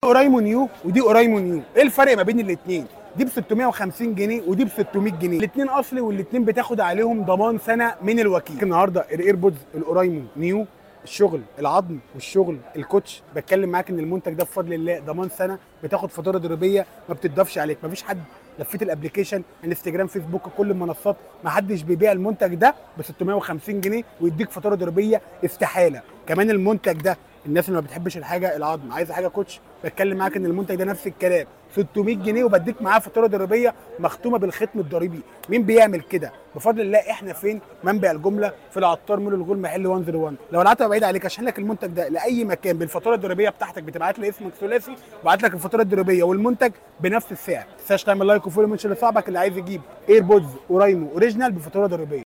اورايمو نيو ودي اورايمو نيو ايه الفرق ما بين الاثنين دي ب 650 جنيه ودي ب 600 جنيه الاثنين اصلي والاثنين بتاخد عليهم ضمان سنه من الوكيل النهارده الايربودز الاورايمو نيو الشغل العظم والشغل الكوتش بتكلم معاك ان المنتج ده بفضل الله ضمان سنه بتاخد فاتوره ضريبيه ما بتضافش عليك مفيش حد لفيت الابلكيشن انستجرام فيسبوك كل المنصات ما حدش بيبيع المنتج ده ب 650 جنيه ويديك فاتوره ضريبيه استحاله كمان المنتج ده الناس اللي ما بتحبش الحاجه العظم عايزه حاجه كوتش بتكلم معاك ان المنتج ده نفس الكلام 600 جنيه وبديك معاه فاتوره ضريبيه مختومه بالختم الضريبي مين بيعمل كده بفضل الله احنا فين منبع الجمله في العطار مول الغول محل 101 لو العتبه بعيد عليك اشحن لك المنتج ده لاي مكان بالفاتوره الضريبيه بتاعتك بتبعت لي اسمك ثلاثي وبعت لك الفاتوره الضريبيه والمنتج بنفس السعر ما تنساش تعمل لايك وفولو منشن لصاحبك اللي عايز يجيب ايربودز اورايمو اوريجينال بفاتوره ضريبيه